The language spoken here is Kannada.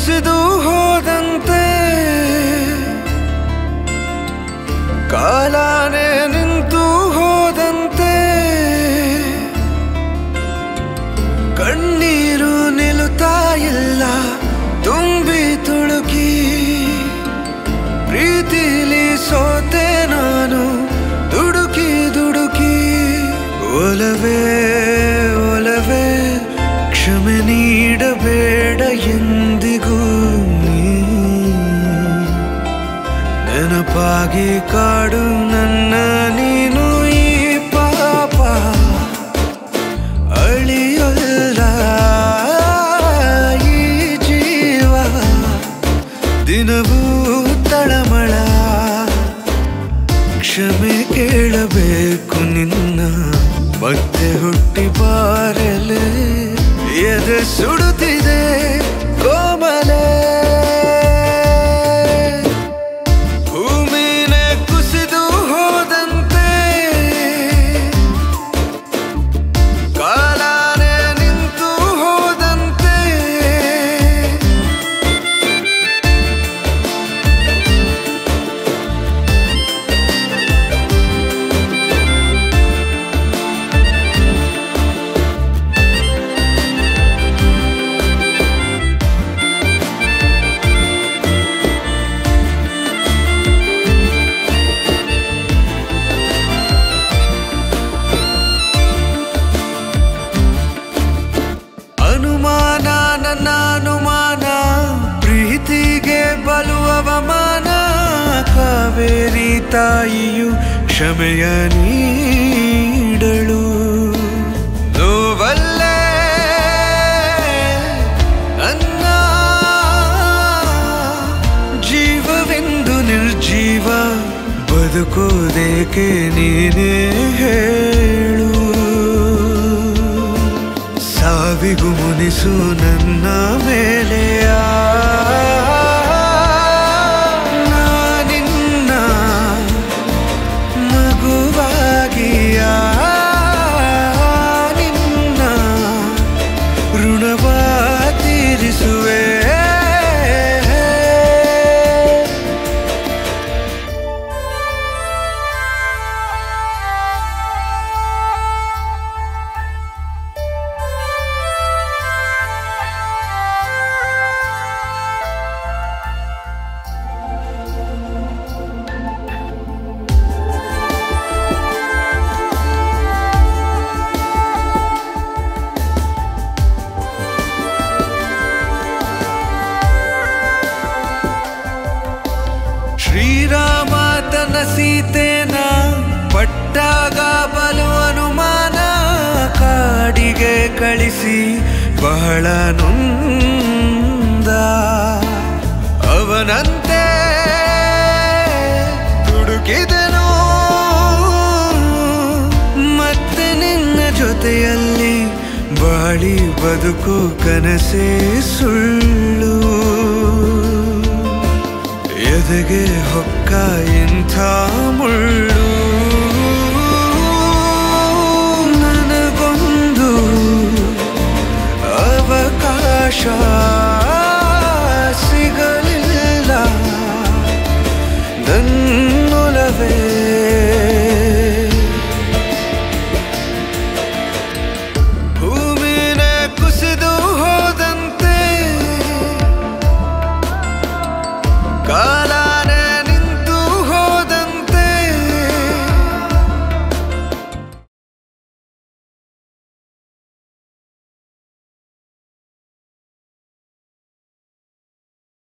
ಕುಸಿದು ಹೋದಂತೆ ಕಾಲಾನೆ ನಿಂತು ಹೋದಂತೆ ಕಣ್ಣೀರು ನಿಲ್ಲುತ್ತಾ ಇಲ್ಲ ತುಂಬಿ ತುಳುಕಿ ಪ್ರೀತಿಲಿ ಸೋತೆ ನಾನು ದುಡುಕಿ ದುಡುಕಿ ಒಲವೇ ಒಲವೇ ಕ್ಷಮೆ ನೀಡಬೇಡ ಎಂದಿಗೂ ನೀ ನೆನಪಾಗಿ ಕಾಡು ನನ್ನ ನೀನು ಈ ಪಾಪ ಅಳಿಯಲ್ಲ ಈ ಜೀವ ದಿನವೂ ತಳಮಳ ಕ್ಷಮೆ ಕೇಳಬೇಕು ನಿನ್ನ ಮತ್ತೆ ಹುಟ್ಟಿ ಬಾರಲೆ ಎದೆ ಸುಡುತ್ತಿದೆ ಕೋಮಲೆ ಭೂಮಿನೇ ಕುಸಿದು ಹೋದಂತೆ ಕಾಲಾನೆ ನಿಂತು ಹೋದಂತೆ ಅನುಮಾನ ನನ್ನ ಅನುಮಾನ ಪ್ರೀತಿಗೆ ಬಲು ಅವಮಾನ ಕಾವೇರಿ ತಾಯಿಯು ಕ್ಷಮೆಯ ನೀಡಳು ನೋವಲ್ಲೇ ನನ್ನ ಜೀವವೆಂದು ನಿರ್ಜೀವ ಬದುಕೋದೇಕೆ ನೀನೇ ಹೇಳು ಸಾವಿಗೂ ಮುನಿಸು ನನ್ನ ಮೇಲೆ ನಾನಿನ್ನ ಮಗುವಾಗಿಯ ನಿನ್ನ ಋಣವ ತೀರಿಸುವೆ ಶ್ರೀರಾಮ ತನ್ನ ಸೀತೆನ ಪಟ್ಟಾಗ ಬಲು ಅನುಮಾನ ಕಾಡಿಗೆ ಕಳಿಸಿ ಬಹಳ ನೊಂದ ಅವನಂತೆ ಹುಡುಕಿದನು ಮತ್ತೆ ನಿನ್ನ ಜೊತೆಯಲ್ಲಿ ಬಾಳಿ ಬದುಕು ಕನಸೇ ಸುಳ್ಳು ಎದೆಗೆ ಹೊಕ್ಕ ಇಂಥ ಮುಳ್ಳು ನನಗೊಂದು ಅವಕಾಶ